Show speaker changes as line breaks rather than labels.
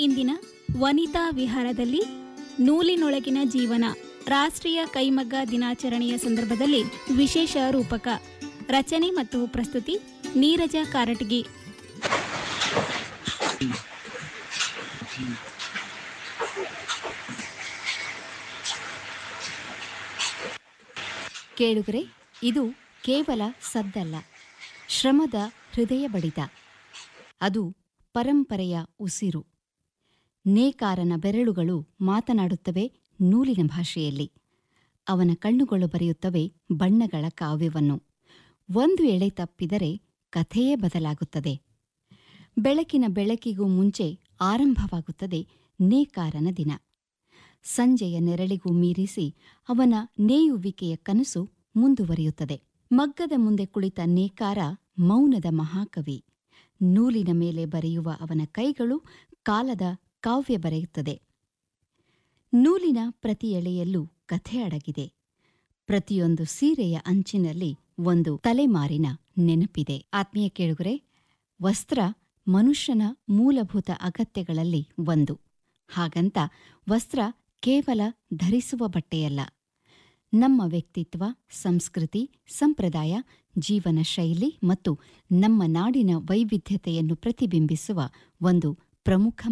ಇಂದಿನ ವನಿತಾ ವಿಹಾರದಲ್ಲಿ ನೂಲಿನೊಳಗಿನ ಜೀವನ ರಾಷ್ಟ್ರೀಯ ಕೈಮಗ್ಗ ದಿನಾಚರಣೆಯ ಸಂದರ್ಭದಲ್ಲಿ ವಿಶೇಷ ರೂಪಕ ರಚನೆ ಮತ್ತು ಪ್ರಸ್ತುತಿ ನೀರಜ ಕಾರಟಗಿ
ಕೇಳುಗರೆ ಇದು ಕೇವಲ ಸದ್ದಲ್ಲ ಶ್ರಮದ ಹೃದಯ ಬಡಿತ ಅದು ಪರಂಪರೆಯ ಉಸಿರು ನೇಕಾರನ ಬೆರಳುಗಳು ಮಾತನಾಡುತ್ತವೆ ನೂಲಿನ ಭಾಷೆಯಲ್ಲಿ ಅವನ ಕಣ್ಣುಗಳು ಬರೆಯುತ್ತವೆ ಬಣ್ಣಗಳ ಕಾವ್ಯವನ್ನು ಒಂದು ಎಳೆ ತಪ್ಪಿದರೆ ಕಥೆಯೇ ಬದಲಾಗುತ್ತದೆ ಬೆಳಕಿನ ಬೆಳಕಿಗೂ ಮುಂಚೆ ಆರಂಭವಾಗುತ್ತದೆ ನೇಕಾರನ ದಿನ ಸಂಜೆಯ ನೆರಳಿಗೂ ಮೀರಿಸಿ ಅವನ ನೇಯುವಿಕೆಯ ಕನಸು ಮುಂದುವರಿಯುತ್ತದೆ ಮಗ್ಗದ ಮುಂದೆ ಕುಳಿತ ನೇಕಾರ ಮೌನದ ಮಹಾಕವಿ ನೂಲಿನ ಮೇಲೆ ಬರೆಯುವ ಅವನ ಕೈಗಳು ಕಾಲದ ಕಾವ್ಯ ಬರೆಯುತ್ತದೆ ನೂಲಿನ ಪ್ರತಿ ಎಳೆಯಲ್ಲೂ ಕಥೆ ಅಡಗಿದೆ ಪ್ರತಿಯೊಂದು ಸೀರೆಯ ಅಂಚಿನಲ್ಲಿ ಒಂದು ತಲೆಮಾರಿನ ನೆನಪಿದೆ ಆತ್ಮೀಯ ಕೇಳುಗರೆ ವಸ್ತ್ರ ಮನುಷ್ಯನ ಮೂಲಭೂತ ಅಗತ್ಯಗಳಲ್ಲಿ ಒಂದು ಹಾಗಂತ ವಸ್ತ್ರ ಕೇವಲ ಧರಿಸುವ ಬಟ್ಟೆಯಲ್ಲ ನಮ್ಮ ವ್ಯಕ್ತಿತ್ವ ಸಂಸ್ಕೃತಿ ಸಂಪ್ರದಾಯ ಜೀವನ ಶೈಲಿ ಮತ್ತು ನಮ್ಮ ನಾಡಿನ ವೈವಿಧ್ಯತೆಯನ್ನು ಪ್ರತಿಬಿಂಬಿಸುವ ಒಂದು ಪ್ರಮುಖ